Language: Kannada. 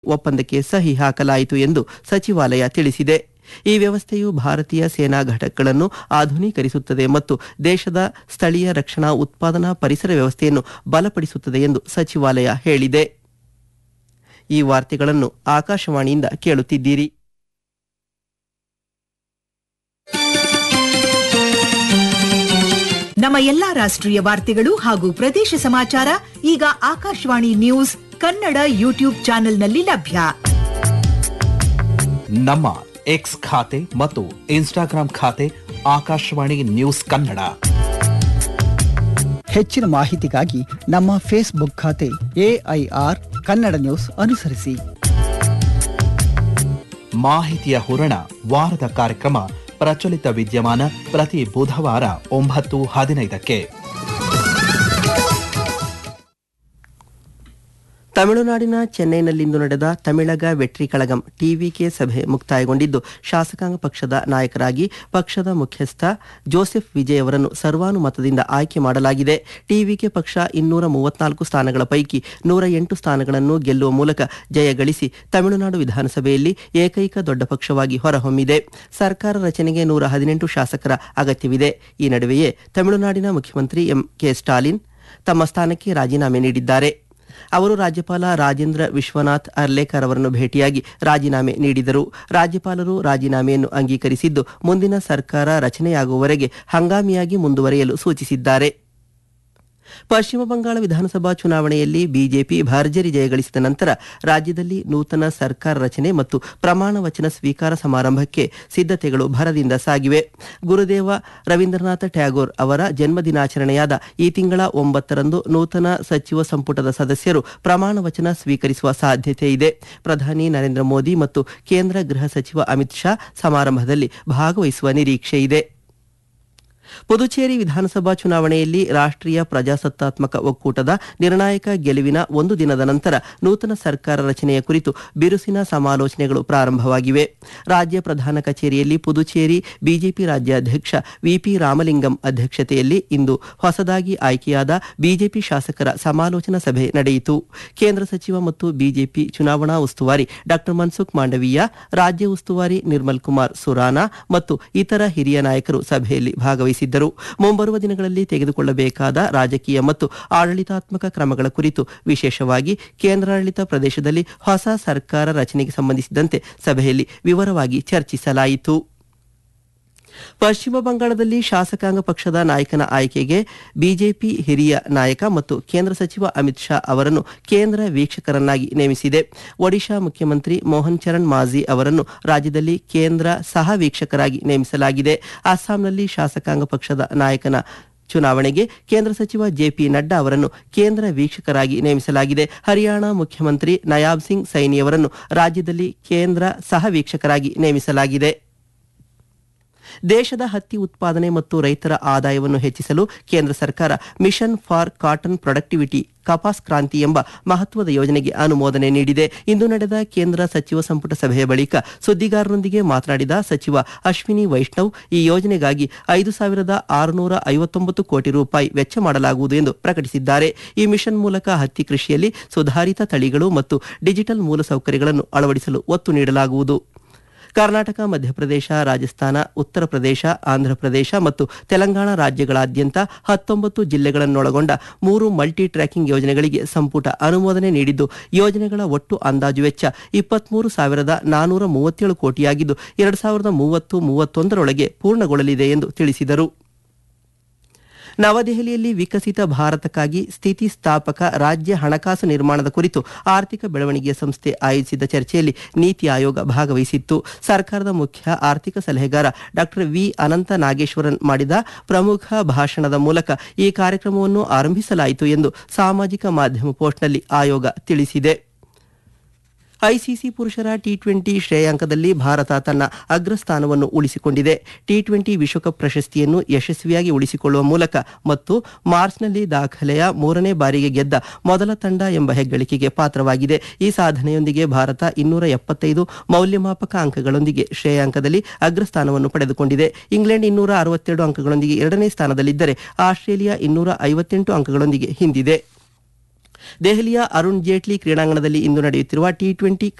ಒಪ್ಪಂದಕ್ಕೆ ಸಹಿ ಹಾಕಲಾಯಿತು ಎಂದು ಸಚಿವಾಲಯ ತಿಳಿಸಿದೆ ಈ ವ್ಯವಸ್ಥೆಯು ಭಾರತೀಯ ಸೇನಾ ಘಟಕಗಳನ್ನು ಆಧುನೀಕರಿಸುತ್ತದೆ ಮತ್ತು ದೇಶದ ಸ್ಥಳೀಯ ರಕ್ಷಣಾ ಉತ್ಪಾದನಾ ಪರಿಸರ ವ್ಯವಸ್ಥೆಯನ್ನು ಬಲಪಡಿಸುತ್ತದೆ ಎಂದು ಸಚಿವಾಲಯ ಹೇಳಿದೆ ಈ ವಾರ್ತೆಗಳನ್ನು ಆಕಾಶವಾಣಿಯಿಂದ ಕೇಳುತ್ತಿದ್ದೀರಿ ನಮ್ಮ ಎಲ್ಲಾ ರಾಷ್ಟ್ರೀಯ ವಾರ್ತೆಗಳು ಹಾಗೂ ಪ್ರದೇಶ ಸಮಾಚಾರ ಈಗ ಆಕಾಶವಾಣಿ ನ್ಯೂಸ್ ಕನ್ನಡ ಯೂಟ್ಯೂಬ್ ಚಾನೆಲ್ನಲ್ಲಿ ಲಭ್ಯ ನಮ್ಮ ಎಕ್ಸ್ ಖಾತೆ ಮತ್ತು ಇನ್ಸ್ಟಾಗ್ರಾಂ ಖಾತೆ ಆಕಾಶವಾಣಿ ನ್ಯೂಸ್ ಕನ್ನಡ ಹೆಚ್ಚಿನ ಮಾಹಿತಿಗಾಗಿ ನಮ್ಮ ಫೇಸ್ಬುಕ್ ಖಾತೆ ಎಐಆರ್ ಕನ್ನಡ ನ್ಯೂಸ್ ಅನುಸರಿಸಿ ಮಾಹಿತಿಯ ಹೂರಣ ವಾರದ ಕಾರ್ಯಕ್ರಮ ಪ್ರಚಲಿತ ವಿದ್ಯಮಾನ ಪ್ರತಿ ಬುಧವಾರ ಒಂಬತ್ತು ಹದಿನೈದಕ್ಕೆ ತಮಿಳುನಾಡಿನ ಚೆನ್ನೈನಲ್ಲಿಂದು ನಡೆದ ತಮಿಳಗ ವೆಟ್ರಿ ಕಳಗಂ ಟಿವಿಕೆ ಸಭೆ ಮುಕ್ತಾಯಗೊಂಡಿದ್ದು ಶಾಸಕಾಂಗ ಪಕ್ಷದ ನಾಯಕರಾಗಿ ಪಕ್ಷದ ಮುಖ್ಯಸ್ಥ ಜೋಸೆಫ್ ವಿಜಯ್ ಅವರನ್ನು ಸರ್ವಾನುಮತದಿಂದ ಆಯ್ಕೆ ಮಾಡಲಾಗಿದೆ ಟಿವಿಕೆ ಪಕ್ಷ ಇನ್ನೂರ ಮೂವತ್ನಾಲ್ಕು ಸ್ಥಾನಗಳ ಪೈಕಿ ನೂರ ಎಂಟು ಸ್ಥಾನಗಳನ್ನು ಗೆಲ್ಲುವ ಮೂಲಕ ಜಯ ಗಳಿಸಿ ತಮಿಳುನಾಡು ವಿಧಾನಸಭೆಯಲ್ಲಿ ಏಕೈಕ ದೊಡ್ಡ ಪಕ್ಷವಾಗಿ ಹೊರಹೊಮ್ಮಿದೆ ಸರ್ಕಾರ ರಚನೆಗೆ ನೂರ ಹದಿನೆಂಟು ಶಾಸಕರ ಅಗತ್ಯವಿದೆ ಈ ನಡುವೆಯೇ ತಮಿಳುನಾಡಿನ ಮುಖ್ಯಮಂತ್ರಿ ಎಂ ಕೆ ಸ್ಟಾಲಿನ್ ತಮ್ಮ ಸ್ಥಾನಕ್ಕೆ ರಾಜೀನಾಮೆ ನೀಡಿದ್ದಾರೆ ಅವರು ರಾಜ್ಯಪಾಲ ರಾಜೇಂದ್ರ ವಿಶ್ವನಾಥ್ ಅರ್ಲೇಕರ್ ಅವರನ್ನು ಭೇಟಿಯಾಗಿ ರಾಜೀನಾಮೆ ನೀಡಿದರು ರಾಜ್ಯಪಾಲರು ರಾಜೀನಾಮೆಯನ್ನು ಅಂಗೀಕರಿಸಿದ್ದು ಮುಂದಿನ ಸರ್ಕಾರ ರಚನೆಯಾಗುವವರೆಗೆ ಹಂಗಾಮಿಯಾಗಿ ಮುಂದುವರಿಯಲು ಸೂಚಿಸಿದ್ದಾರೆ ಪಶ್ಚಿಮ ಬಂಗಾಳ ವಿಧಾನಸಭಾ ಚುನಾವಣೆಯಲ್ಲಿ ಬಿಜೆಪಿ ಭರ್ಜರಿ ಜಯಗಳಿಸಿದ ನಂತರ ರಾಜ್ಯದಲ್ಲಿ ನೂತನ ಸರ್ಕಾರ ರಚನೆ ಮತ್ತು ಪ್ರಮಾಣ ವಚನ ಸ್ವೀಕಾರ ಸಮಾರಂಭಕ್ಕೆ ಸಿದ್ಧತೆಗಳು ಭರದಿಂದ ಸಾಗಿವೆ ಗುರುದೇವ ರವೀಂದ್ರನಾಥ ಟ್ಯಾಗೋರ್ ಅವರ ಜನ್ಮದಿನಾಚರಣೆಯಾದ ಈ ತಿಂಗಳ ಒಂಬತ್ತರಂದು ನೂತನ ಸಚಿವ ಸಂಪುಟದ ಸದಸ್ಯರು ಪ್ರಮಾಣ ವಚನ ಸ್ವೀಕರಿಸುವ ಸಾಧ್ಯತೆ ಇದೆ ಪ್ರಧಾನಿ ನರೇಂದ್ರ ಮೋದಿ ಮತ್ತು ಕೇಂದ್ರ ಗೃಹ ಸಚಿವ ಅಮಿತ್ ಶಾ ಸಮಾರಂಭದಲ್ಲಿ ಭಾಗವಹಿಸುವ ನಿರೀಕ್ಷೆ ಇದೆ ಪುದುಚೇರಿ ವಿಧಾನಸಭಾ ಚುನಾವಣೆಯಲ್ಲಿ ರಾಷ್ಟ್ರೀಯ ಪ್ರಜಾಸತ್ತಾತ್ಮಕ ಒಕ್ಕೂಟದ ನಿರ್ಣಾಯಕ ಗೆಲುವಿನ ಒಂದು ದಿನದ ನಂತರ ನೂತನ ಸರ್ಕಾರ ರಚನೆಯ ಕುರಿತು ಬಿರುಸಿನ ಸಮಾಲೋಚನೆಗಳು ಪ್ರಾರಂಭವಾಗಿವೆ ರಾಜ್ಯ ಪ್ರಧಾನ ಕಚೇರಿಯಲ್ಲಿ ಪುದುಚೇರಿ ಬಿಜೆಪಿ ರಾಜ್ಯಾಧ್ಯಕ್ಷ ವಿಪಿ ರಾಮಲಿಂಗಂ ಅಧ್ಯಕ್ಷತೆಯಲ್ಲಿ ಇಂದು ಹೊಸದಾಗಿ ಆಯ್ಕೆಯಾದ ಬಿಜೆಪಿ ಶಾಸಕರ ಸಮಾಲೋಚನಾ ಸಭೆ ನಡೆಯಿತು ಕೇಂದ್ರ ಸಚಿವ ಮತ್ತು ಬಿಜೆಪಿ ಚುನಾವಣಾ ಉಸ್ತುವಾರಿ ಡಾ ಮನ್ಸುಖ್ ಮಾಂಡವೀಯ ರಾಜ್ಯ ಉಸ್ತುವಾರಿ ನಿರ್ಮಲ್ ಕುಮಾರ್ ಸುರಾನಾ ಮತ್ತು ಇತರ ಹಿರಿಯ ನಾಯಕರು ಸಭೆಯಲ್ಲಿ ಭಾಗವಹಿಸಿದ್ದರು ಮುಂಬರುವ ದಿನಗಳಲ್ಲಿ ತೆಗೆದುಕೊಳ್ಳಬೇಕಾದ ರಾಜಕೀಯ ಮತ್ತು ಆಡಳಿತಾತ್ಮಕ ಕ್ರಮಗಳ ಕುರಿತು ವಿಶೇಷವಾಗಿ ಕೇಂದ್ರಾಡಳಿತ ಪ್ರದೇಶದಲ್ಲಿ ಹೊಸ ಸರ್ಕಾರ ರಚನೆಗೆ ಸಂಬಂಧಿಸಿದಂತೆ ಸಭೆಯಲ್ಲಿ ವಿವರವಾಗಿ ಚರ್ಚಿಸಲಾಯಿತು ಪಶ್ಚಿಮ ಬಂಗಾಳದಲ್ಲಿ ಶಾಸಕಾಂಗ ಪಕ್ಷದ ನಾಯಕನ ಆಯ್ಕೆಗೆ ಬಿಜೆಪಿ ಹಿರಿಯ ನಾಯಕ ಮತ್ತು ಕೇಂದ್ರ ಸಚಿವ ಅಮಿತ್ ಶಾ ಅವರನ್ನು ಕೇಂದ್ರ ವೀಕ್ಷಕರನ್ನಾಗಿ ನೇಮಿಸಿದೆ ಒಡಿಶಾ ಮುಖ್ಯಮಂತ್ರಿ ಮೋಹನ್ ಚರಣ್ ಮಾಝಿ ಅವರನ್ನು ರಾಜ್ಯದಲ್ಲಿ ಕೇಂದ್ರ ಸಹ ವೀಕ್ಷಕರಾಗಿ ನೇಮಿಸಲಾಗಿದೆ ಅಸ್ಸಾಂನಲ್ಲಿ ಶಾಸಕಾಂಗ ಪಕ್ಷದ ನಾಯಕನ ಚುನಾವಣೆಗೆ ಕೇಂದ್ರ ಸಚಿವ ಜೆಪಿ ನಡ್ಡಾ ಅವರನ್ನು ಕೇಂದ್ರ ವೀಕ್ಷಕರಾಗಿ ನೇಮಿಸಲಾಗಿದೆ ಹರಿಯಾಣ ಮುಖ್ಯಮಂತ್ರಿ ನಯಾಬ್ ಸಿಂಗ್ ಸೈನಿ ಅವರನ್ನು ರಾಜ್ಯದಲ್ಲಿ ಕೇಂದ್ರ ಸಹ ವೀಕ್ಷಕರಾಗಿ ನೇಮಿಸಲಾಗಿದೆ ದೇಶದ ಹತ್ತಿ ಉತ್ಪಾದನೆ ಮತ್ತು ರೈತರ ಆದಾಯವನ್ನು ಹೆಚ್ಚಿಸಲು ಕೇಂದ್ರ ಸರ್ಕಾರ mission for cotton productivity Kapas Kranti ಎಂಬ ಮಹತ್ವದ ಯೋಜನೆಗೆ ಅನುಮೋದನೆ ನೀಡಿದೆ ಇಂದು ನಡೆದ ಕೇಂದ್ರ ಸಚಿವ ಸಂಪುಟ ಸಭೆಯ ಬಳಿಕ ಸುದ್ದಿಗಾರರೊಂದಿಗೆ ಮಾತನಾಡಿದ ಸಚಿವ ಅಶ್ವಿನಿ ವೈಷ್ಣವ್ ಈ ಯೋಜನೆಗಾಗಿ ಐದು ಸಾವಿರದ ಆರುನೂರ ಐವತ್ತೊಂಬತ್ತು ಕೋಟಿ ರೂಪಾಯಿ ವೆಚ್ಚ ಮಾಡಲಾಗುವುದು ಎಂದು ಪ್ರಕಟಿಸಿದ್ದಾರೆ ಈ ಮಿಷನ್ ಮೂಲಕ ಹತ್ತಿ ಕೃಷಿಯಲ್ಲಿ ಸುಧಾರಿತ ತಳಿಗಳು ಮತ್ತು ಡಿಜಿಟಲ್ ಮೂಲಸೌಕರ್ಯಗಳನ್ನು ಅಳವಡಿಸಲು ಒತ್ತು ನೀಡಲಾಗುವುದು ಕರ್ನಾಟಕ ಮಧ್ಯಪ್ರದೇಶ ರಾಜಸ್ಥಾನ ಉತ್ತರ ಪ್ರದೇಶ ಆಂಧ್ರಪ್ರದೇಶ ಮತ್ತು ತೆಲಂಗಾಣ ರಾಜ್ಯಗಳಾದ್ಯಂತ ಹತ್ತೊಂಬತ್ತು ಜಿಲ್ಲೆಗಳನ್ನೊಳಗೊಂಡ ಮೂರು ಮಲ್ಟಿ ಟ್ರ್ಯಾಕಿಂಗ್ ಯೋಜನೆಗಳಿಗೆ ಸಂಪುಟ ಅನುಮೋದನೆ ನೀಡಿದ್ದು ಯೋಜನೆಗಳ ಒಟ್ಟು ಅಂದಾಜು ವೆಚ್ಚ ಇಪ್ಪತ್ಮೂರು ಸಾವಿರದ ನಾನೂರ ಮೂವತ್ತೇಳು ಕೋಟಿಯಾಗಿದ್ದು ಎರಡು ಸಾವಿರದ ಮೂವತ್ತು ಮೂವತ್ತೊಂದರೊಳಗೆ ಪೂರ್ಣಗೊಳ್ಳಲಿದೆ ಎಂದು ತಿಳಿಸಿದರು ನವದೆಹಲಿಯಲ್ಲಿ ವಿಕಸಿತ ಭಾರತಕ್ಕಾಗಿ ಸ್ಥಿತಿಸ್ಥಾಪಕ ರಾಜ್ಯ ಹಣಕಾಸು ನಿರ್ಮಾಣದ ಕುರಿತು ಆರ್ಥಿಕ ಬೆಳವಣಿಗೆಯ ಸಂಸ್ಥೆ ಆಯೋಜಿಸಿದ್ದ ಚರ್ಚೆಯಲ್ಲಿ ನೀತಿ ಆಯೋಗ ಭಾಗವಹಿಸಿತ್ತು ಸರ್ಕಾರದ ಮುಖ್ಯ ಆರ್ಥಿಕ ಸಲಹೆಗಾರ ಡಾಕ್ಟರ್ ವಿ ಅನಂತ ನಾಗೇಶ್ವರನ್ ಮಾಡಿದ ಪ್ರಮುಖ ಭಾಷಣದ ಮೂಲಕ ಈ ಕಾರ್ಯಕ್ರಮವನ್ನು ಆರಂಭಿಸಲಾಯಿತು ಎಂದು ಸಾಮಾಜಿಕ ಮಾಧ್ಯಮ ಪೋಸ್ಟ್ನಲ್ಲಿ ಆಯೋಗ ತಿಳಿಸಿದೆ ಐಸಿಸಿ ಪುರುಷರ ಟಿ ಟ್ವೆಂಟಿ ಶ್ರೇಯಾಂಕದಲ್ಲಿ ಭಾರತ ತನ್ನ ಅಗ್ರಸ್ಥಾನವನ್ನು ಉಳಿಸಿಕೊಂಡಿದೆ ಟಿ ಟ್ವೆಂಟಿ ವಿಶ್ವಕಪ್ ಪ್ರಶಸ್ತಿಯನ್ನು ಯಶಸ್ವಿಯಾಗಿ ಉಳಿಸಿಕೊಳ್ಳುವ ಮೂಲಕ ಮತ್ತು ಮಾರ್ಚ್ನಲ್ಲಿ ದಾಖಲೆಯ ಮೂರನೇ ಬಾರಿಗೆ ಗೆದ್ದ ಮೊದಲ ತಂಡ ಎಂಬ ಹೆಗ್ಗಳಿಕೆಗೆ ಪಾತ್ರವಾಗಿದೆ ಈ ಸಾಧನೆಯೊಂದಿಗೆ ಭಾರತ ಇನ್ನೂರ ಎಪ್ಪತ್ತೈದು ಮೌಲ್ಯಮಾಪಕ ಅಂಕಗಳೊಂದಿಗೆ ಶ್ರೇಯಾಂಕದಲ್ಲಿ ಅಗ್ರಸ್ಥಾನವನ್ನು ಪಡೆದುಕೊಂಡಿದೆ ಇಂಗ್ಲೆಂಡ್ ಇನ್ನೂರ ಅರವತ್ತೆರಡು ಅಂಕಗಳೊಂದಿಗೆ ಎರಡನೇ ಸ್ಥಾನದಲ್ಲಿದ್ದರೆ ಆಸ್ಟ್ರೇಲಿಯಾ ಇನ್ನೂರ ಐವತ್ತೆಂಟು ಅಂಕಗಳೊಂದಿಗೆ ಹಿಂದಿದೆ ದೆಹಲಿಯ ಅರುಣ್ ಜೇಟ್ಲಿ ಕ್ರೀಡಾಂಗಣದಲ್ಲಿ ಇಂದು ನಡೆಯುತ್ತಿರುವ ಟಿ ಟ್ವೆಂಟಿ